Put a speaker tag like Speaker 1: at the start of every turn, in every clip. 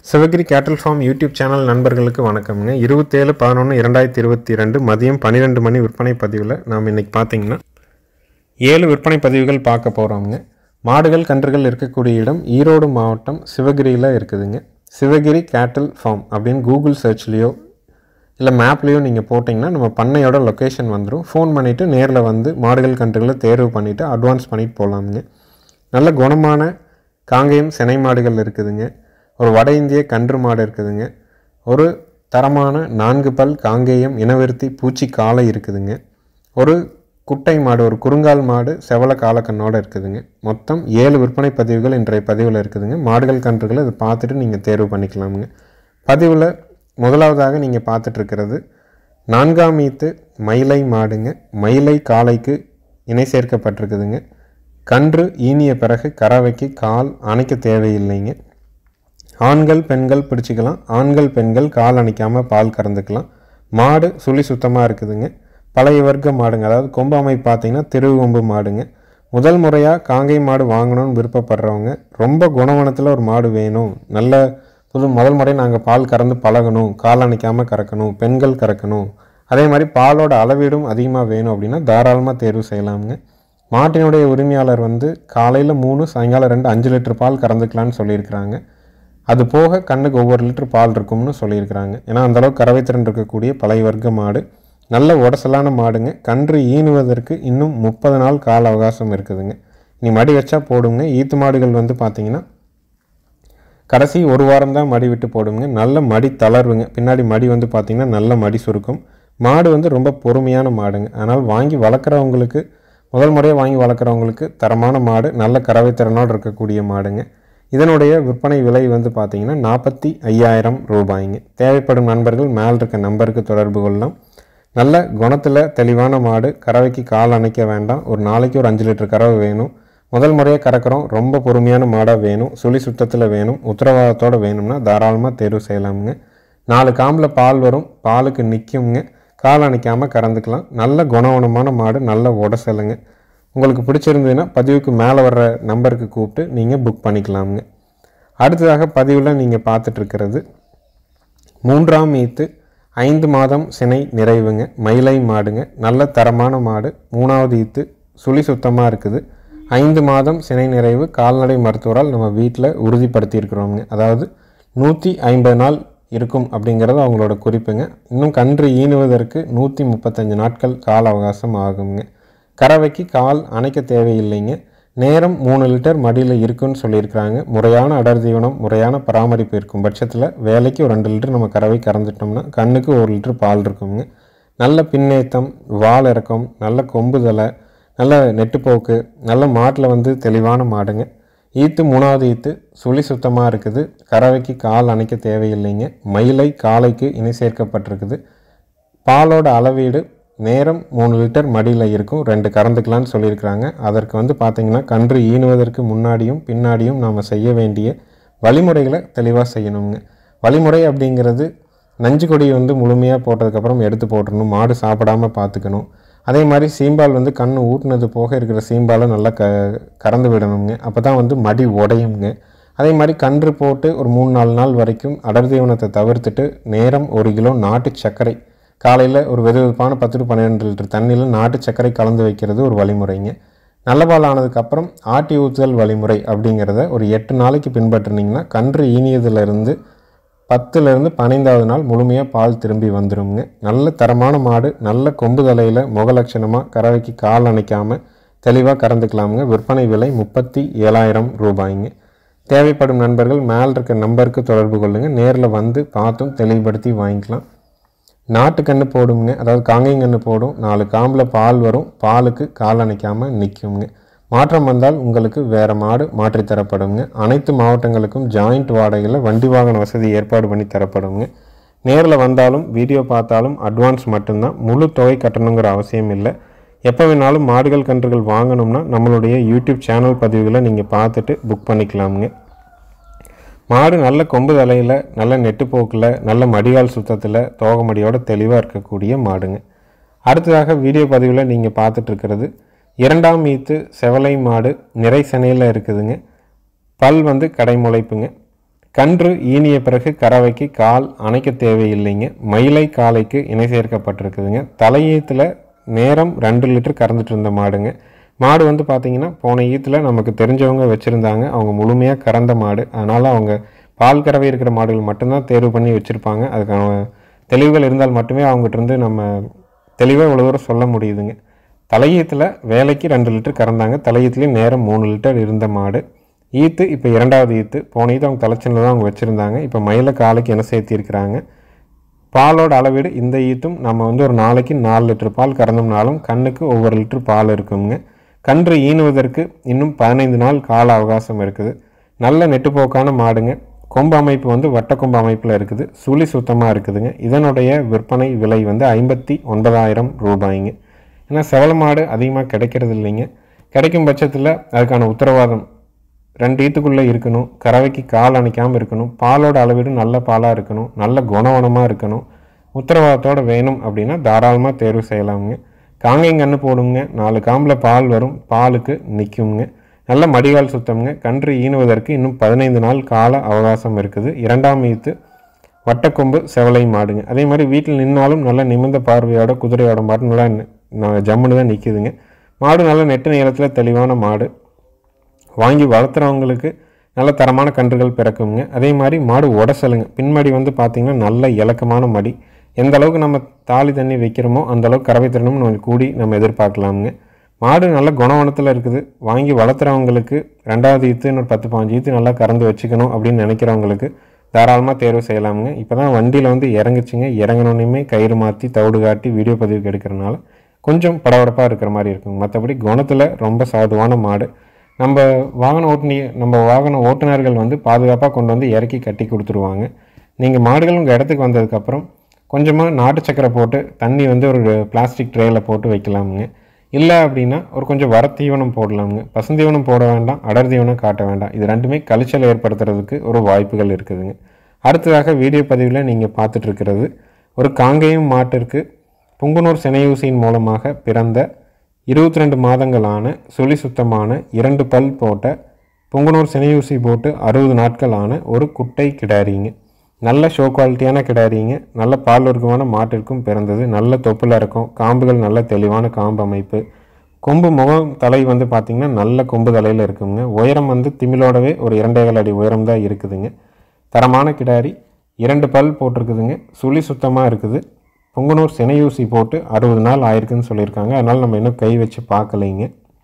Speaker 1: சிவகிரி கேட்டல் form YouTube channel நண்பர்களுக்கு வணக்கம்ங்க இருபத்தேழு பதினொன்று இரண்டாயிரத்தி இருபத்தி ரெண்டு மதியம் பன்னிரெண்டு மணி விற்பனை பதிவில் நாம் இன்றைக்கி பார்த்தீங்கன்னா ஏழு விற்பனை பதிவுகள் பார்க்க போகிறோம்ங்க மாடுகள் கன்றுகள் இருக்கக்கூடிய இடம் ஈரோடு மாவட்டம் சிவகிரியில் இருக்குதுங்க சிவகிரி கேட்டல் ஃபார்ம் அப்படின்னு கூகுள் சர்ச்லேயோ இல்லை மேப்லேயோ நீங்கள் போட்டிங்கன்னா நம்ம பண்ணையோட லொக்கேஷன் வந்துடும் ஃபோன் பண்ணிவிட்டு நேரில் வந்து மாடுகள் கன்றுகளை தேர்வு பண்ணிவிட்டு அட்வான்ஸ் பண்ணிட்டு போகலாமுங்க நல்ல குணமான காங்கேயம் சினை மாடுகள் இருக்குதுங்க ஒரு வட இந்திய கன்று மாடு இருக்குதுங்க ஒரு தரமான நான்கு பல் காங்கேயம் இனவெருத்தி பூச்சி காளை இருக்குதுங்க ஒரு குட்டை மாடு ஒரு குறுங்கால் மாடு செவல காலக்கண்ணோடு இருக்குதுங்க மொத்தம் ஏழு விற்பனை பதிவுகள் இன்றைய பதிவில் இருக்குதுங்க மாடுகள் கன்றுகளை இதை பார்த்துட்டு நீங்கள் தேர்வு பண்ணிக்கலாமுங்க பதிவில் முதலாவதாக நீங்கள் பார்த்துட்ருக்கிறது நான்காம் ஈத்து மயிலை மாடுங்க மயிலை காளைக்கு இணை சேர்க்கப்பட்டிருக்குதுங்க கன்று ஈனிய பிறகு கறவைக்கு கால் அணைக்க தேவையில்லைங்க ஆண்கள் பெண்கள் பிடிச்சிக்கலாம் ஆண்கள் பெண்கள் கால் அணைக்காமல் பால் கறந்துக்கலாம் மாடு சுழி சுத்தமாக இருக்குதுங்க பழைய வர்க்க மாடுங்க அதாவது கொம்பு அமைப்பு பார்த்தீங்கன்னா திருவொம்பு மாடுங்க முதல் முறையாக காங்கை மாடு வாங்கணும்னு விருப்பப்படுறவங்க ரொம்ப குணவனத்தில் ஒரு மாடு வேணும் நல்ல புது முதல் முறை நாங்கள் பால் கறந்து பழகணும் கால் அணைக்காமல் கறக்கணும் பெண்கள் கறக்கணும் அதே மாதிரி பாலோட அளவீடும் அதிகமாக வேணும் அப்படின்னா தாராளமாக தேர்வு செய்யலாமுங்க மாட்டினுடைய உரிமையாளர் வந்து காலையில் மூணு சாயங்காலம் ரெண்டு அஞ்சு லிட்டர் பால் கறந்துக்கலான்னு சொல்லியிருக்கிறாங்க அது போக கண்ணுக்கு ஒவ்வொரு லிட்டர் பால் இருக்கும்னு சொல்லியிருக்கிறாங்க ஏன்னா அந்தளவுக்கு கறவைத்திறன் இருக்கக்கூடிய பழைய வர்க்க மாடு நல்ல உடசலான மாடுங்க கன்று ஈனுவதற்கு இன்னும் முப்பது நாள் கால அவகாசம் இருக்குதுங்க நீ மடி வச்சா போடுங்க ஈத்து மாடுகள் வந்து பார்த்தீங்கன்னா கடைசி ஒரு வாரம் தான் மடி விட்டு போடுங்க நல்ல மடி தளர்வுங்க பின்னாடி மடி வந்து பார்த்திங்கன்னா நல்ல மடி சுருக்கும் மாடு வந்து ரொம்ப பொறுமையான மாடுங்க அதனால் வாங்கி வளர்க்குறவங்களுக்கு முதல் முறையாக வாங்கி வளர்க்குறவங்களுக்கு தரமான மாடு நல்ல கறவை திறனோடு இருக்கக்கூடிய மாடுங்க இதனுடைய விற்பனை விலை வந்து பார்த்திங்கன்னா நாற்பத்தி ஐயாயிரம் ரூபாய்ங்க தேவைப்படும் நண்பர்கள் மேல் இருக்க நம்பருக்கு தொடர்பு கொள்ளலாம் நல்ல குணத்தில் தெளிவான மாடு கறவைக்கு கால் அணைக்க வேண்டாம் ஒரு நாளைக்கு ஒரு அஞ்சு லிட்டர் கறவை வேணும் முதல் முறையாக கறக்கிறோம் ரொம்ப பொறுமையான மாடாக வேணும் சுழி சுத்தத்தில் வேணும் உத்தரவாதத்தோடு வேணும்னா தாராளமாக தேர்வு செய்யலாமுங்க நாலு காம்பில் பால் வரும் பாலுக்கு நிற்குங்க கால் அணைக்காமல் கறந்துக்கலாம் நல்ல குணவனமான மாடு நல்ல உடசலுங்க உங்களுக்கு பிடிச்சிருந்ததுன்னா பதிவுக்கு மேலே வர்ற நம்பருக்கு கூப்பிட்டு நீங்கள் புக் பண்ணிக்கலாமுங்க அடுத்ததாக பதிவில் நீங்கள் பார்த்துட்ருக்கிறது மூன்றாம் ஈத்து ஐந்து மாதம் சினை நிறைவுங்க மயிலை மாடுங்க நல்ல தரமான மாடு மூணாவது ஈத்து சுழி சுத்தமாக இருக்குது ஐந்து மாதம் சினை நிறைவு கால்நடை மருத்துவரால் நம்ம வீட்டில் உறுதிப்படுத்தியிருக்கிறோங்க அதாவது நூற்றி ஐம்பது நாள் இருக்கும் அப்படிங்கிறது அவங்களோட குறிப்புங்க இன்னும் கன்று ஈனுவதற்கு நூற்றி முப்பத்தஞ்சு நாட்கள் கால அவகாசம் ஆகுங்க கறவைக்கு கால் அணைக்க தேவையில்லைங்க நேரம் மூணு லிட்டர் மடியில் இருக்குன்னு சொல்லியிருக்கிறாங்க முறையான அடர் தீவனம் முறையான பராமரிப்பு இருக்கும் பட்சத்தில் வேலைக்கு ஒரு ரெண்டு லிட்டர் நம்ம கறவை கறந்துட்டோம்னா கண்ணுக்கு ஒரு லிட்டர் பால் இருக்குங்க நல்ல பின்னேத்தம் வால் இறக்கம் நல்ல கொம்புதலை நல்ல நெட்டுப்போக்கு நல்ல மாட்டில் வந்து தெளிவான மாடுங்க ஈத்து மூணாவது ஈத்து சுழி சுத்தமாக இருக்குது கறவைக்கு கால் அணைக்க தேவையில்லைங்க மயிலை காலைக்கு இணை சேர்க்கப்பட்டிருக்குது பாலோட அளவீடு நேரம் மூணு லிட்டர் மடியில் இருக்கும் ரெண்டு கறந்துக்கலான்னு சொல்லியிருக்கிறாங்க அதற்கு வந்து பார்த்திங்கன்னா கன்று ஈனுவதற்கு முன்னாடியும் பின்னாடியும் நாம் செய்ய வேண்டிய வழிமுறைகளை தெளிவாக செய்யணுங்க வழிமுறை அப்படிங்கிறது நஞ்சு கொடி வந்து முழுமையாக போட்டதுக்கப்புறம் எடுத்து போட்டுடணும் மாடு சாப்பிடாமல் பார்த்துக்கணும் அதே மாதிரி சீம்பால் வந்து கண் ஊட்டினது போக இருக்கிற சீம்பாலை நல்லா க கறந்து விடணுங்க அப்போ தான் வந்து மடி உடையுங்க அதே மாதிரி கன்று போட்டு ஒரு மூணு நாலு நாள் வரைக்கும் அடர் தீவனத்தை தவிர்த்துட்டு நேரம் ஒரு கிலோ நாட்டு சர்க்கரை காலையில் ஒரு வெது வெதுப்பான பத்து டு பன்னிரெண்டு லிட்டர் தண்ணியில் நாட்டு சர்க்கரை கலந்து வைக்கிறது ஒரு வழிமுறைங்க நல்ல பால் ஆனதுக்கப்புறம் ஆட்டி ஊற்றுதல் வழிமுறை அப்படிங்கிறத ஒரு எட்டு நாளைக்கு பின்பற்றினீங்கன்னா கன்று ஈனியதுலேருந்து பத்துலேருந்து பதினைந்தாவது நாள் முழுமையாக பால் திரும்பி வந்துடுங்க நல்ல தரமான மாடு நல்ல கொம்பு தலையில் முகலட்சணமாக கறவைக்கு கால் அணைக்காமல் தெளிவாக கறந்துக்கலாமுங்க விற்பனை விலை முப்பத்தி ஏழாயிரம் ரூபாய்ங்க தேவைப்படும் நண்பர்கள் மேல் இருக்க நம்பருக்கு தொடர்பு கொள்ளுங்கள் நேரில் வந்து பார்த்தும் தெளிவுபடுத்தி வாங்கிக்கலாம் நாட்டுக்கன்று போடுங்க அதாவது காங்கைங்கன்று போடும் நாலு காம்பில் பால் வரும் பாலுக்கு கால் அணைக்காமல் நிற்குங்க மாற்றம் வந்தால் உங்களுக்கு வேறு மாடு மாற்றி தரப்படுங்க அனைத்து மாவட்டங்களுக்கும் ஜாயிண்ட் வாடகையில் வண்டி வாகன வசதி ஏற்பாடு பண்ணி தரப்படுங்க நேரில் வந்தாலும் வீடியோ பார்த்தாலும் அட்வான்ஸ் மட்டும்தான் முழு தொகை கட்டணுங்கிற அவசியம் இல்லை எப்போ வேணாலும் மாடுகள் கன்றுகள் வாங்கணும்னா நம்மளுடைய யூடியூப் சேனல் பதிவுகளை நீங்கள் பார்த்துட்டு புக் பண்ணிக்கலாமுங்க மாடு நல்ல கொம்பு தலையில் நல்ல நெட்டுப்போக்கில் நல்ல மடிகால் சுத்தத்தில் தோகமடியோட தெளிவாக இருக்கக்கூடிய மாடுங்க அடுத்ததாக வீடியோ பதிவில் நீங்கள் பார்த்துட்ருக்கிறது இரண்டாம் ஈத்து செவலை மாடு நிறை சனையில் இருக்குதுங்க பல் வந்து கடைமுளைப்புங்க கன்று ஈனிய பிறகு கறவைக்கு கால் அணைக்க தேவையில்லைங்க மயிலை காலைக்கு இணை சேர்க்கப்பட்டிருக்குதுங்க தலையீத்தில் நேரம் ரெண்டு லிட்டர் கறந்துட்டு இருந்த மாடுங்க மாடு வந்து பார்த்தீங்கன்னா போன ஈத்தில் நமக்கு தெரிஞ்சவங்க வச்சுருந்தாங்க அவங்க முழுமையாக கறந்த மாடு அதனால் அவங்க பால் கறவை இருக்கிற மாடுகள் மட்டும்தான் தேர்வு பண்ணி வச்சுருப்பாங்க அதுக்கான தெளிவுகள் இருந்தால் மட்டுமே அவங்ககிட்ட இருந்து நம்ம தெளிவாக இவ்வளோ தூரம் சொல்ல முடியுதுங்க தலையீத்தில் வேலைக்கு ரெண்டு லிட்டர் கறந்தாங்க தலையீத்துலேயும் நேரம் மூணு லிட்டர் இருந்த மாடு ஈத்து இப்போ இரண்டாவது ஈத்து போன ஈத்து அவங்க தலைச்சனில் தான் அவங்க வச்சுருந்தாங்க இப்போ மயில காலைக்கு என்ன சேர்த்திருக்கிறாங்க பாலோட அளவீடு இந்த ஈத்தும் நம்ம வந்து ஒரு நாளைக்கு நாலு லிட்டர் பால் கறந்தோம்னாலும் கண்ணுக்கு ஒவ்வொரு லிட்டர் பால் இருக்குங்க கன்று ஈனுவதற்கு இன்னும் பதினைந்து நாள் கால அவகாசம் இருக்குது நல்ல நெட்டுப்போக்கான மாடுங்க கொம்பு அமைப்பு வந்து வட்டக்கொம்பு அமைப்பில் இருக்குது சுழி சுத்தமாக இருக்குதுங்க இதனுடைய விற்பனை விலை வந்து ஐம்பத்தி ஒன்பதாயிரம் ரூபாய்ங்க ஏன்னா செவல மாடு அதிகமாக கிடைக்கிறது இல்லைங்க கிடைக்கும் பட்சத்தில் அதுக்கான உத்தரவாதம் ரெண்டு ஈத்துக்குள்ளே இருக்கணும் கறவைக்கு கால் அணைக்காமல் இருக்கணும் பாலோட அளவீடு நல்ல பாலாக இருக்கணும் நல்ல குணவனமாக இருக்கணும் உத்தரவாதத்தோடு வேணும் அப்படின்னா தாராளமாக தேர்வு செய்யலாமுங்க காங்கைங்கன்று போடுங்க நாலு காம்பில் பால் வரும் பாலுக்கு நிற்குங்க நல்ல மடிகால் சுத்தம்ங்க கன்று ஈனுவதற்கு இன்னும் பதினைந்து நாள் கால அவகாசம் இருக்குது இரண்டாம் ஈத்து வட்டக்கொம்பு செவலை மாடுங்க அதே மாதிரி வீட்டில் நின்னாலும் நல்ல நிமிர்ந்த பார்வையோட குதிரையோட மாடு நல்லா ந- ந- ஜம்முன்னு தான் நிற்குதுங்க மாடு நல்ல நெட்டு நீளத்தில் தெளிவான மாடு வாங்கி வளர்த்துறவங்களுக்கு நல்ல தரமான கன்றுகள் பிறக்குங்க அதே மாதிரி மாடு உடசலுங்க பின்மடி வந்து பார்த்திங்கன்னா நல்ல இலக்கமான மடி எந்த அளவுக்கு நம்ம தாலி தண்ணி வைக்கிறோமோ அந்த அளவுக்கு கறவை திறனும் கொஞ்சம் கூடி நம்ம எதிர்பார்க்கலாமுங்க மாடு நல்ல குணவனத்தில் இருக்குது வாங்கி வளர்த்துறவங்களுக்கு ரெண்டாவது ஈத்து இன்னொரு பத்து பாஞ்சு ஈத்து நல்லா கறந்து வச்சுக்கணும் அப்படின்னு நினைக்கிறவங்களுக்கு தாராளமாக தேர்வு செய்யலாமுங்க இப்போ தான் வண்டியில் வந்து இறங்குச்சுங்க இறங்கினோன்னையுமே கயிறு மாற்றி தவிடு காட்டி வீடியோ பதிவுக்கு எடுக்கிறனால கொஞ்சம் படபடப்பாக இருக்கிற மாதிரி இருக்குங்க மற்றபடி குணத்தில் ரொம்ப சாதுவான மாடு நம்ம வாகன ஓட்டுநி நம்ம வாகன ஓட்டுநர்கள் வந்து பாதுகாப்பாக கொண்டு வந்து இறக்கி கட்டி கொடுத்துருவாங்க நீங்கள் மாடுகள் உங்கள் இடத்துக்கு வந்ததுக்கப்புறம் கொஞ்சமாக நாட்டு சக்கரை போட்டு தண்ணி வந்து ஒரு பிளாஸ்டிக் ட்ரேயில் போட்டு வைக்கலாமுங்க இல்லை அப்படின்னா ஒரு கொஞ்சம் வரத்தீவனம் போடலாமுங்க பசுந்தீவனம் போட வேண்டாம் அடர் தீவனம் காட்ட வேண்டாம் இது ரெண்டுமே கழிச்சல் ஏற்படுத்துறதுக்கு ஒரு வாய்ப்புகள் இருக்குதுங்க அடுத்ததாக வீடியோ பதிவில் நீங்கள் பார்த்துட்டு இருக்கிறது ஒரு காங்கேயம் மாட்டிற்கு புங்குனூர் சினையூசியின் மூலமாக பிறந்த இருபத்தி ரெண்டு மாதங்களான சுழி சுத்தமான இரண்டு பல் போட்ட புங்குனூர் சினையூசி போட்டு அறுபது நாட்களான ஒரு குட்டை கிடாரிங்க நல்ல ஷோ குவாலிட்டியான கிடாரிங்க நல்ல பால் வர்க்கமான மாட்டிற்கும் பிறந்தது நல்ல தொப்புல இருக்கும் காம்புகள் நல்ல தெளிவான காம்பு அமைப்பு கொம்பு முகம் தலை வந்து பார்த்திங்கன்னா நல்ல கொம்பு தலையில் இருக்குங்க உயரம் வந்து திமிலோடவே ஒரு இரண்டேகால் அடி உயரம் தான் இருக்குதுங்க தரமான கிடாரி இரண்டு பல் போட்டிருக்குதுங்க சுழி சுத்தமாக இருக்குது பொங்கனூர் சினையூசி போட்டு அறுபது நாள் ஆயிருக்குன்னு சொல்லியிருக்காங்க அதனால் நம்ம இன்னும் கை வச்சு பார்க்கலைங்க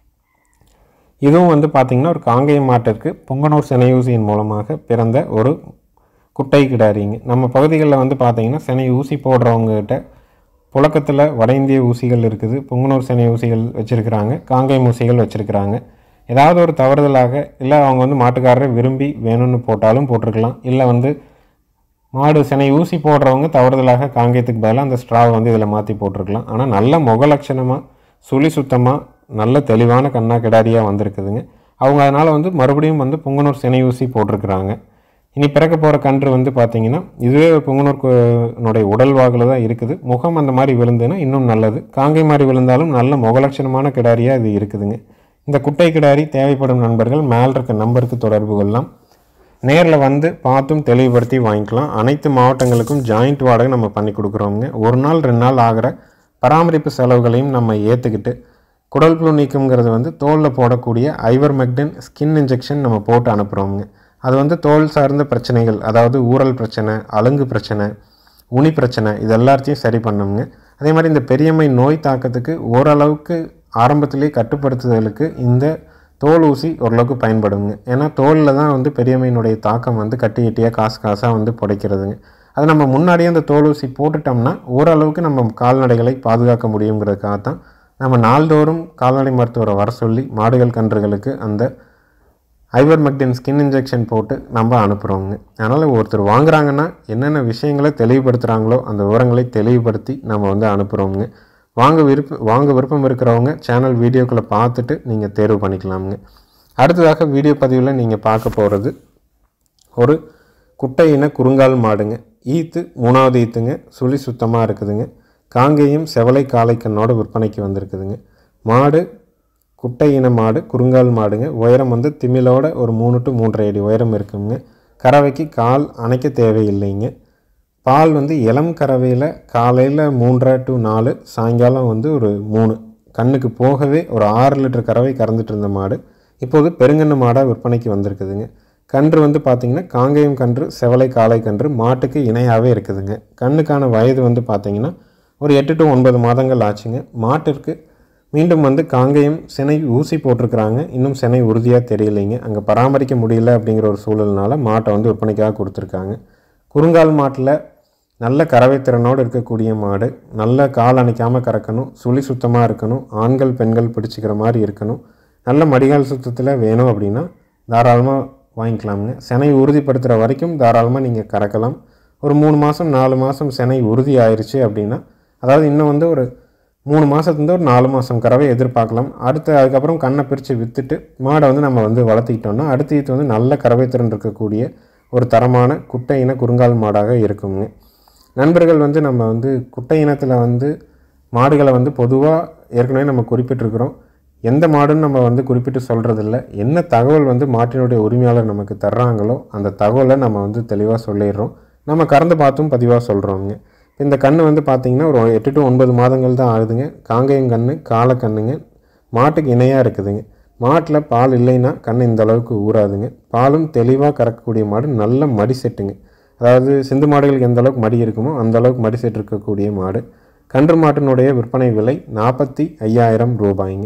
Speaker 1: இதுவும் வந்து பார்த்திங்கன்னா ஒரு காங்கேயம் மாட்டிற்கு பொங்கனூர் சினையூசியின் மூலமாக பிறந்த ஒரு குட்டை கிடாரிங்க நம்ம பகுதிகளில் வந்து பார்த்திங்கன்னா சினை ஊசி போடுறவங்ககிட்ட புழக்கத்தில் வட இந்திய ஊசிகள் இருக்குது பொங்கனூர் சினை ஊசிகள் வச்சுருக்கிறாங்க காங்கேயம் ஊசிகள் வச்சுருக்கிறாங்க ஏதாவது ஒரு தவறுதலாக இல்லை அவங்க வந்து மாட்டுக்காரரை விரும்பி வேணும்னு போட்டாலும் போட்டிருக்கலாம் இல்லை வந்து மாடு சினை ஊசி போடுறவங்க தவறுதலாக காங்கேயத்துக்கு பதிலாக அந்த ஸ்ட்ராவை வந்து இதில் மாற்றி போட்டிருக்கலாம் ஆனால் நல்ல முக லட்சணமாக சுழி சுத்தமாக நல்ல தெளிவான கண்ணா கிடாரியாக வந்திருக்குதுங்க அவங்க அதனால் வந்து மறுபடியும் வந்து புங்கனூர் சினை ஊசி போட்டிருக்கிறாங்க இனி பிறக்க போகிற கன்று வந்து பார்த்தீங்கன்னா இதுவே புங்கனூர் னுடைய உடல் வாகில் தான் இருக்குது முகம் அந்த மாதிரி விழுந்துன்னா இன்னும் நல்லது காங்கை மாதிரி விழுந்தாலும் நல்ல முகலட்சணமான கிடாரியாக இது இருக்குதுங்க இந்த குட்டை கிடாரி தேவைப்படும் நண்பர்கள் மேல் இருக்க நம்பருக்கு தொடர்பு கொள்ளலாம் நேரில் வந்து பார்த்தும் தெளிவுபடுத்தி வாங்கிக்கலாம் அனைத்து மாவட்டங்களுக்கும் ஜாயிண்ட் வாடகை நம்ம பண்ணி கொடுக்குறோங்க ஒரு நாள் ரெண்டு நாள் ஆகிற பராமரிப்பு செலவுகளையும் நம்ம ஏற்றுக்கிட்டு குடல் புழு நீக்கம்ங்கிறது வந்து தோலில் போடக்கூடிய ஐவர் மெக்டின் ஸ்கின் இன்ஜெக்ஷன் நம்ம போட்டு அனுப்புகிறோங்க அது வந்து தோல் சார்ந்த பிரச்சனைகள் அதாவது ஊறல் பிரச்சனை அலுங்கு பிரச்சனை உனி பிரச்சனை இது எல்லாத்தையும் சரி பண்ணுங்க அதே மாதிரி இந்த பெரியம்மை நோய் தாக்கத்துக்கு ஓரளவுக்கு ஆரம்பத்திலே கட்டுப்படுத்துதலுக்கு இந்த தோல் ஊசி ஓரளவுக்கு பயன்படுங்க ஏன்னா தோலில் தான் வந்து பெரியம்மையினுடைய தாக்கம் வந்து கட்டி கட்டியாக காசு காசாக வந்து புடைக்கிறதுங்க அது நம்ம முன்னாடியே அந்த தோல் ஊசி போட்டுட்டோம்னா ஓரளவுக்கு நம்ம கால்நடைகளை பாதுகாக்க முடியுங்கிறதுக்காக தான் நம்ம நாள்தோறும் கால்நடை மருத்துவரை வர சொல்லி மாடுகள் கன்றுகளுக்கு அந்த ஐவர்மெக்டின் ஸ்கின் இன்ஜெக்ஷன் போட்டு நம்ம அனுப்புகிறோங்க அதனால் ஒருத்தர் வாங்குறாங்கன்னா என்னென்ன விஷயங்களை தெளிவுபடுத்துகிறாங்களோ அந்த விவரங்களை தெளிவுபடுத்தி நம்ம வந்து அனுப்புகிறோங்க வாங்க விருப்ப வாங்க விருப்பம் இருக்கிறவங்க சேனல் வீடியோக்களை பார்த்துட்டு நீங்கள் தேர்வு பண்ணிக்கலாமுங்க அடுத்ததாக வீடியோ பதிவில் நீங்கள் பார்க்க போகிறது ஒரு குட்டை இன குறுங்கால் மாடுங்க ஈத்து மூணாவது ஈத்துங்க சுழி சுத்தமாக இருக்குதுங்க காங்கேயம் செவலை காளைக்கண்ணோட விற்பனைக்கு வந்திருக்குதுங்க மாடு குட்டை இன மாடு குறுங்கால் மாடுங்க உயரம் வந்து திமிலோட ஒரு மூணு டு மூன்றரை அடி உயரம் இருக்குங்க கறவைக்கு கால் அணைக்க தேவையில்லைங்க பால் வந்து இளம் கறவையில் காலையில் மூன்றரை டு நாலு சாயங்காலம் வந்து ஒரு மூணு கண்ணுக்கு போகவே ஒரு ஆறு லிட்டர் கறவை கறந்துட்டு இருந்த மாடு இப்போது பெருங்கன்று மாடாக விற்பனைக்கு வந்திருக்குதுங்க கன்று வந்து பார்த்திங்கன்னா காங்கேயம் கன்று செவலை காளை கன்று மாட்டுக்கு இணையாகவே இருக்குதுங்க கண்ணுக்கான வயது வந்து பார்த்திங்கன்னா ஒரு எட்டு டு ஒன்பது மாதங்கள் ஆச்சுங்க மாட்டிற்கு மீண்டும் வந்து காங்கேயம் சினை ஊசி போட்டிருக்கிறாங்க இன்னும் சினை உறுதியாக தெரியலைங்க அங்கே பராமரிக்க முடியல அப்படிங்கிற ஒரு சூழல்னால மாட்டை வந்து விற்பனைக்காக கொடுத்துருக்காங்க குறுங்கால் மாட்டில் நல்ல கறவை திறனோடு இருக்கக்கூடிய மாடு நல்ல கால் அணைக்காமல் கறக்கணும் சுழி சுத்தமாக இருக்கணும் ஆண்கள் பெண்கள் பிடிச்சிக்கிற மாதிரி இருக்கணும் நல்ல மடிகால் சுத்தத்தில் வேணும் அப்படின்னா தாராளமாக வாங்கிக்கலாமுங்க சினை உறுதிப்படுத்துகிற வரைக்கும் தாராளமாக நீங்கள் கறக்கலாம் ஒரு மூணு மாதம் நாலு மாதம் சினை உறுதி ஆயிருச்சு அப்படின்னா அதாவது இன்னும் வந்து ஒரு மூணு மாதத்துலேருந்து ஒரு நாலு மாதம் கறவை எதிர்பார்க்கலாம் அடுத்து அதுக்கப்புறம் கண்ணை பிரித்து விற்றுட்டு மாடை வந்து நம்ம வந்து வளர்த்திக்கிட்டோம்னா அடுத்த ஈத்து வந்து நல்ல கறவை திறன் இருக்கக்கூடிய ஒரு தரமான குட்டை இன குறுங்கால் மாடாக இருக்குங்க நண்பர்கள் வந்து நம்ம வந்து குட்டை இனத்தில் வந்து மாடுகளை வந்து பொதுவாக ஏற்கனவே நம்ம குறிப்பிட்டிருக்கிறோம் எந்த மாடுன்னு நம்ம வந்து குறிப்பிட்டு சொல்கிறதில்ல என்ன தகவல் வந்து மாட்டினுடைய உரிமையாளர் நமக்கு தர்றாங்களோ அந்த தகவலை நம்ம வந்து தெளிவாக சொல்லிடுறோம் நம்ம கறந்து பார்த்தும் பதிவாக சொல்கிறோங்க இந்த கன்று வந்து பார்த்திங்கன்னா ஒரு எட்டு டு ஒன்பது மாதங்கள் தான் ஆகுதுங்க காங்கேயம் கன்று காளை கண்ணுங்க மாட்டுக்கு இணையாக இருக்குதுங்க மாட்டில் பால் இல்லைன்னா கண் இந்த அளவுக்கு ஊறாதுங்க பாலும் தெளிவாக கறக்கக்கூடிய மாடு நல்ல மடி செட்டுங்க அதாவது சிந்து மாடுகளுக்கு எந்த அளவுக்கு மடி இருக்குமோ அந்த அளவுக்கு மடி செட் இருக்கக்கூடிய மாடு கன்று மாட்டினுடைய விற்பனை விலை நாற்பத்தி ஐயாயிரம் ரூபாய்ங்க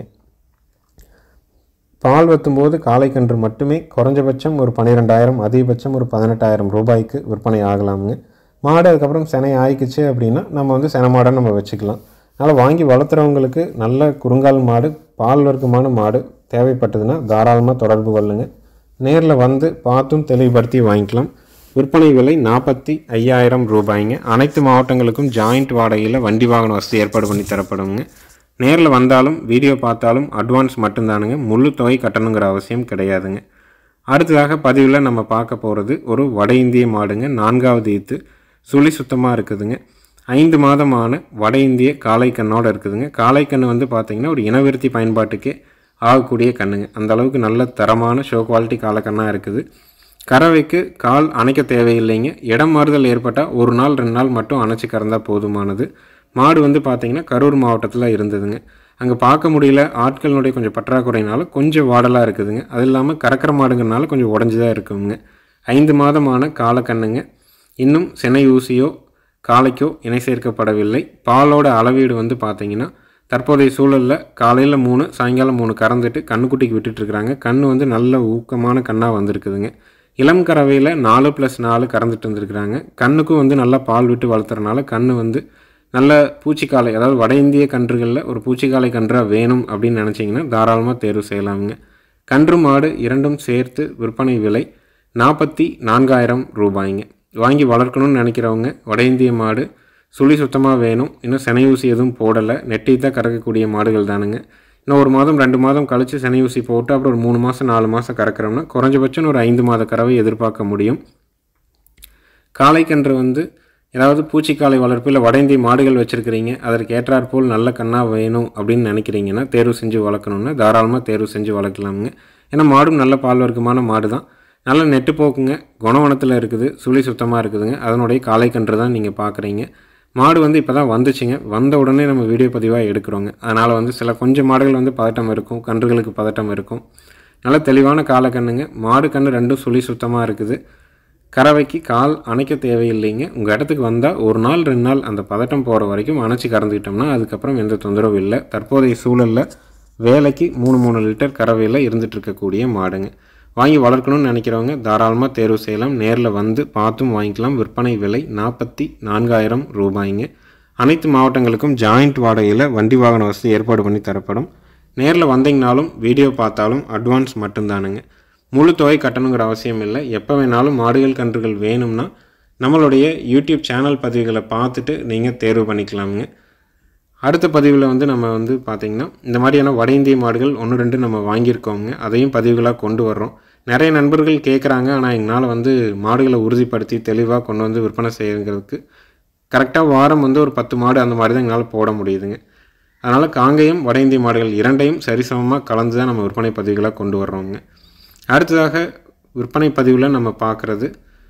Speaker 1: பால் வத்தும்போது காளை கன்று மட்டுமே குறைஞ்சபட்சம் ஒரு பன்னிரெண்டாயிரம் அதிகபட்சம் ஒரு பதினெட்டாயிரம் ரூபாய்க்கு விற்பனை ஆகலாமுங்க மாடு அதுக்கப்புறம் செனை ஆயிக்குச்சு அப்படின்னா நம்ம வந்து செனை மாடை நம்ம வச்சுக்கலாம் அதனால் வாங்கி வளர்த்துறவங்களுக்கு நல்ல குறுங்கால் மாடு பால் வர்க்கமான மாடு தேவைப்பட்டதுன்னா தாராளமாக தொடர்பு கொள்ளுங்க நேரில் வந்து பார்த்தும் தெளிவுபடுத்தி வாங்கிக்கலாம் விற்பனை விலை நாற்பத்தி ஐயாயிரம் ரூபாய்ங்க அனைத்து மாவட்டங்களுக்கும் ஜாயிண்ட் வாடகையில் வண்டி வாகன வசதி ஏற்பாடு பண்ணி தரப்படுங்க நேரில் வந்தாலும் வீடியோ பார்த்தாலும் அட்வான்ஸ் மட்டும்தானுங்க முழு தொகை கட்டணுங்கிற அவசியம் கிடையாதுங்க அடுத்ததாக பதிவில் நம்ம பார்க்க போகிறது ஒரு வட இந்திய மாடுங்க நான்காவது ஈத்து சுழி சுத்தமாக இருக்குதுங்க ஐந்து மாதமான வட இந்திய காளை கண்ணோடு இருக்குதுங்க காளை கன்று வந்து பார்த்திங்கன்னா ஒரு இனவிருத்தி பயன்பாட்டுக்கே ஆகக்கூடிய கண்ணுங்க அந்த அளவுக்கு நல்ல தரமான ஷோ குவாலிட்டி காலக்கண்ணாக இருக்குது கறவைக்கு கால் அணைக்க தேவையில்லைங்க இடம் மாறுதல் ஏற்பட்டால் ஒரு நாள் ரெண்டு நாள் மட்டும் அணைச்சி கறந்தால் போதுமானது மாடு வந்து பார்த்திங்கன்னா கரூர் மாவட்டத்தில் இருந்ததுங்க அங்கே பார்க்க முடியல ஆட்களினுடைய கொஞ்சம் பற்றாக்குறையினால கொஞ்சம் வாடலாக இருக்குதுங்க அது இல்லாமல் கறக்கிற மாடுங்கிறனால கொஞ்சம் உடஞ்சி தான் இருக்குங்க ஐந்து மாதமான காலக்கண்ணுங்க இன்னும் சினை ஊசியோ காளைக்கோ இணை சேர்க்கப்படவில்லை பாலோட அளவீடு வந்து பார்த்திங்கன்னா தற்போதைய சூழலில் காலையில் மூணு சாயங்காலம் மூணு கறந்துட்டு கண்ணுக்குட்டிக்கு விட்டுட்ருக்குறாங்க கண் வந்து நல்ல ஊக்கமான கண்ணாக வந்திருக்குதுங்க இளம் கறவையில் நாலு ப்ளஸ் நாலு கறந்துட்டு வந்திருக்கிறாங்க கண்ணுக்கும் வந்து நல்லா பால் விட்டு வளர்த்துறனால கண் வந்து நல்ல பூச்சிக்காலை அதாவது வட இந்திய கன்றுகளில் ஒரு பூச்சிக்காலை கன்றாக வேணும் அப்படின்னு நினச்சிங்கன்னா தாராளமாக தேர்வு செய்யலாமுங்க கன்று மாடு இரண்டும் சேர்த்து விற்பனை விலை நாற்பத்தி நான்காயிரம் ரூபாய்ங்க வாங்கி வளர்க்கணும்னு நினைக்கிறவங்க வட இந்திய மாடு சுழி சுத்தமாக வேணும் இன்னும் செனையூசி எதுவும் போடலை நெட்டி தான் கறக்கக்கூடிய மாடுகள் தானுங்க இன்னும் ஒரு மாதம் ரெண்டு மாதம் கழித்து செனையூசி போட்டு அப்புறம் ஒரு மூணு மாதம் நாலு மாதம் கறக்கிறோம்னா குறைஞ்சபட்சம் ஒரு ஐந்து மாத கறவை எதிர்பார்க்க முடியும் காளைக்கன்று வந்து ஏதாவது பூச்சிக்காலை வளர்ப்பில் வட இந்திய மாடுகள் வச்சுருக்கிறீங்க அதற்கு ஏற்றாற்போல் நல்ல கண்ணாக வேணும் அப்படின்னு நினைக்கிறீங்கன்னா தேர்வு செஞ்சு வளர்க்கணுன்னா தாராளமாக தேர்வு செஞ்சு வளர்க்கலாமுங்க ஏன்னா மாடும் நல்ல பால் வர்க்கமான மாடு தான் நல்ல நெட்டு போக்குங்க குணவனத்தில் இருக்குது சுழி சுத்தமாக இருக்குதுங்க அதனுடைய காளைக்கன்று தான் நீங்கள் பார்க்குறீங்க மாடு வந்து இப்போ தான் வந்துச்சுங்க வந்த உடனே நம்ம வீடியோ பதிவாக எடுக்கிறோங்க அதனால் வந்து சில கொஞ்சம் மாடுகள் வந்து பதட்டம் இருக்கும் கன்றுகளுக்கு பதட்டம் இருக்கும் நல்ல தெளிவான காலக்கண்ணுங்க மாடு கன்று ரெண்டும் சுழி சுத்தமாக இருக்குது கறவைக்கு கால் அணைக்க தேவையில்லைங்க உங்கள் இடத்துக்கு வந்தால் ஒரு நாள் ரெண்டு நாள் அந்த பதட்டம் போகிற வரைக்கும் அணைச்சி கறந்துக்கிட்டோம்னா அதுக்கப்புறம் எந்த தொந்தரவும் இல்லை தற்போதைய சூழலில் வேலைக்கு மூணு மூணு லிட்டர் கறவையில் இருந்துட்டு இருக்கக்கூடிய மாடுங்க வாங்கி வளர்க்கணும்னு நினைக்கிறவங்க தாராளமாக தேர்வு செய்யலாம் நேரில் வந்து பார்த்தும் வாங்கிக்கலாம் விற்பனை விலை நாற்பத்தி நான்காயிரம் ரூபாய்ங்க அனைத்து மாவட்டங்களுக்கும் ஜாயிண்ட் வாடகையில் வண்டி வாகன வசதி ஏற்பாடு பண்ணி தரப்படும் நேரில் வந்தீங்கனாலும் வீடியோ பார்த்தாலும் அட்வான்ஸ் மட்டும்தானுங்க முழு தொகை கட்டணுங்கிற அவசியம் இல்லை எப்போ வேணாலும் மாடுகள் கன்றுகள் வேணும்னா நம்மளுடைய யூடியூப் சேனல் பதிவுகளை பார்த்துட்டு நீங்கள் தேர்வு பண்ணிக்கலாமுங்க அடுத்த பதிவில் வந்து நம்ம வந்து பார்த்திங்கன்னா இந்த மாதிரியான வட இந்திய மாடுகள் ஒன்று ரெண்டு நம்ம வாங்கியிருக்கோங்க அதையும் பதிவுகளாக கொண்டு வர்றோம் நிறைய நண்பர்கள் கேட்குறாங்க ஆனால் எங்களால் வந்து மாடுகளை உறுதிப்படுத்தி தெளிவாக கொண்டு வந்து விற்பனை செய்யுங்கிறதுக்கு கரெக்டாக வாரம் வந்து ஒரு பத்து மாடு அந்த மாதிரி தான் எங்களால் போட முடியுதுங்க அதனால் காங்கேயம் வட இந்திய மாடுகள் இரண்டையும் சரிசமமாக கலந்து தான் நம்ம விற்பனை பதிவுகளாக கொண்டு வர்றோங்க அடுத்ததாக விற்பனை பதிவில் நம்ம பார்க்குறது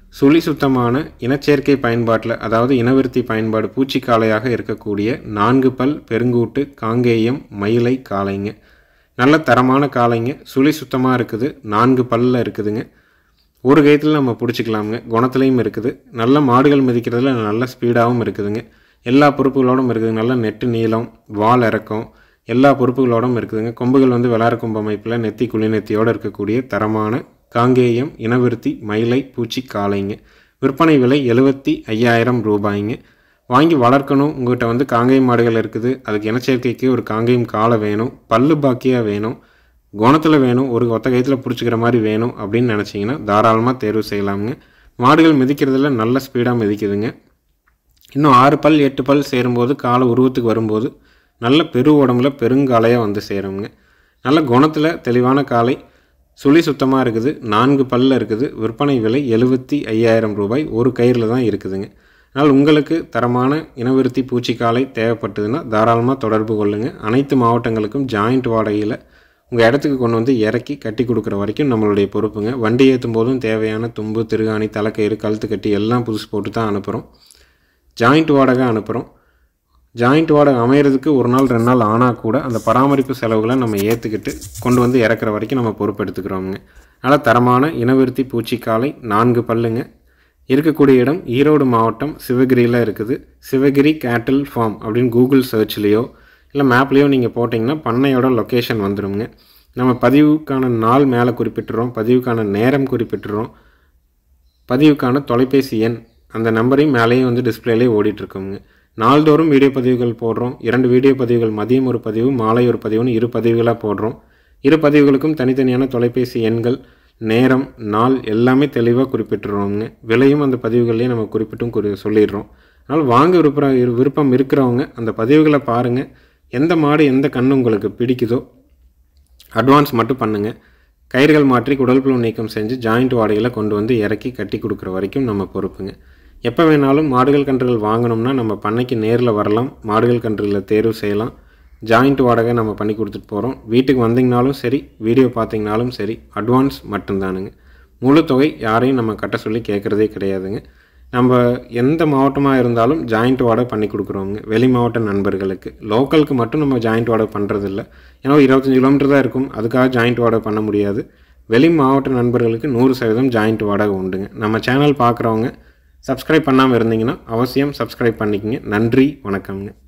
Speaker 1: சுழி சுத்தமான இனச்சேர்க்கை பயன்பாட்டில் அதாவது இனவிருத்தி பயன்பாடு பூச்சிக்காளையாக இருக்கக்கூடிய நான்கு பல் பெருங்கூட்டு காங்கேயம் மயிலை காளைங்க நல்ல தரமான காளைங்க சுழி சுத்தமாக இருக்குது நான்கு பல்லில் இருக்குதுங்க ஒரு கைத்தில் நம்ம பிடிச்சிக்கலாமுங்க குணத்துலேயும் இருக்குது நல்ல மாடுகள் மிதிக்கிறதுல நல்ல ஸ்பீடாகவும் இருக்குதுங்க எல்லா பொறுப்புகளோடும் இருக்குது நல்ல நெட்டு நீளம் வால் இறக்கம் எல்லா பொறுப்புகளோடும் இருக்குதுங்க கொம்புகள் வந்து விளாட கொம்பு அமைப்பில் நெத்தி குழி நெத்தியோடு இருக்கக்கூடிய தரமான காங்கேயம் இனவிருத்தி மயிலை பூச்சி காளைங்க விற்பனை விலை எழுபத்தி ஐயாயிரம் ரூபாய்ங்க வாங்கி வளர்க்கணும் உங்கள்கிட்ட வந்து காங்கேயம் மாடுகள் இருக்குது அதுக்கு இனச்சேர்க்கைக்கு ஒரு காங்கேயம் காளை வேணும் பல்லு பாக்கியாக வேணும் குணத்தில் வேணும் ஒரு ஒத்த கைத்தில் பிடிச்சிக்கிற மாதிரி வேணும் அப்படின்னு நினச்சிங்கன்னா தாராளமாக தேர்வு செய்யலாமுங்க மாடுகள் மிதிக்கிறதுல நல்ல ஸ்பீடாக மிதிக்குதுங்க இன்னும் ஆறு பல் எட்டு பல் சேரும்போது காலை உருவத்துக்கு வரும்போது நல்ல பெரு உடம்புல பெருங்காலையாக வந்து சேருங்க நல்ல குணத்தில் தெளிவான காலை சுழி சுத்தமாக இருக்குது நான்கு பல்லில் இருக்குது விற்பனை விலை எழுபத்தி ஐயாயிரம் ரூபாய் ஒரு கயிறில் தான் இருக்குதுங்க அதனால் உங்களுக்கு தரமான இனவிருத்தி பூச்சிக்காலை தேவைப்பட்டதுன்னா தாராளமாக தொடர்பு கொள்ளுங்கள் அனைத்து மாவட்டங்களுக்கும் ஜாயிண்ட் வாடகையில் உங்கள் இடத்துக்கு கொண்டு வந்து இறக்கி கட்டி கொடுக்குற வரைக்கும் நம்மளுடைய பொறுப்புங்க வண்டி ஏற்றும் போதும் தேவையான தும்பு திருகாணி தலைக்கயிறு கழுத்து கட்டி எல்லாம் புதுசு போட்டு தான் அனுப்புகிறோம் ஜாயிண்ட் வாடகை அனுப்புகிறோம் ஜாயிண்ட் வாடகை அமையிறதுக்கு ஒரு நாள் ரெண்டு நாள் ஆனால் கூட அந்த பராமரிப்பு செலவுகளை நம்ம ஏற்றுக்கிட்டு கொண்டு வந்து இறக்குற வரைக்கும் நம்ம பொறுப்பெடுத்துக்கிறோங்க அதனால் தரமான இனவிருத்தி பூச்சிக்காலை நான்கு பல்லுங்க இருக்கக்கூடிய இடம் ஈரோடு மாவட்டம் சிவகிரியில் இருக்குது சிவகிரி கேட்டில் ஃபார்ம் அப்படின்னு கூகுள் சர்ச்லேயோ இல்லை மேப்லேயோ நீங்கள் போட்டிங்கன்னா பண்ணையோட லொக்கேஷன் வந்துடுங்க நம்ம பதிவுக்கான நாள் மேலே குறிப்பிட்டுறோம் பதிவுக்கான நேரம் குறிப்பிட்டுறோம் பதிவுக்கான தொலைபேசி எண் அந்த நம்பரையும் மேலேயும் வந்து டிஸ்பிளேலேயே ஓடிட்டுருக்கோங்க நாள்தோறும் வீடியோ பதிவுகள் போடுறோம் இரண்டு வீடியோ பதிவுகள் மதியம் ஒரு பதிவு மாலை ஒரு பதிவுன்னு இரு பதிவுகளாக போடுறோம் இரு பதிவுகளுக்கும் தனித்தனியான தொலைபேசி எண்கள் நேரம் நாள் எல்லாமே தெளிவாக குறிப்பிட்டுருவோங்க விலையும் அந்த பதிவுகள்லேயே நம்ம குறிப்பிட்டும் குறி சொல்லிடுறோம் அதனால் வாங்க விருப்பம் விருப்பம் இருக்கிறவங்க அந்த பதிவுகளை பாருங்கள் எந்த மாடு எந்த கண்ணு உங்களுக்கு பிடிக்குதோ அட்வான்ஸ் மட்டும் பண்ணுங்கள் கயிறுகள் மாற்றி குடல்புழு நீக்கம் செஞ்சு ஜாயிண்ட் வாடகையில் கொண்டு வந்து இறக்கி கட்டி கொடுக்குற வரைக்கும் நம்ம பொறுப்புங்க எப்போ வேணாலும் மாடுகள் கன்றுகள் வாங்கணும்னா நம்ம பண்ணைக்கு நேரில் வரலாம் மாடுகள் கன்றுகளை தேர்வு செய்யலாம் ஜாயிண்ட் வாடகை நம்ம பண்ணி கொடுத்துட்டு போகிறோம் வீட்டுக்கு வந்தீங்கனாலும் சரி வீடியோ பார்த்தீங்கனாலும் சரி அட்வான்ஸ் மட்டும்தானுங்க முழு தொகை யாரையும் நம்ம கட்ட சொல்லி கேட்குறதே கிடையாதுங்க நம்ம எந்த மாவட்டமாக இருந்தாலும் ஜாயிண்ட் வாடகை பண்ணி கொடுக்குறோங்க வெளி மாவட்ட நண்பர்களுக்கு லோக்கலுக்கு மட்டும் நம்ம ஜாயிண்ட் வாடகை பண்ணுறதில்ல ஏன்னா இருபத்தஞ்சி கிலோமீட்டர் தான் இருக்கும் அதுக்காக ஜாயிண்ட் வாடகை பண்ண முடியாது வெளி மாவட்ட நண்பர்களுக்கு நூறு சதவீதம் ஜாயிண்ட் வாடகை உண்டுங்க நம்ம சேனல் பார்க்குறவங்க சப்ஸ்கிரைப் பண்ணாமல் இருந்தீங்கன்னா அவசியம் சப்ஸ்கிரைப் பண்ணிக்கங்க நன்றி வணக்கம்ங்க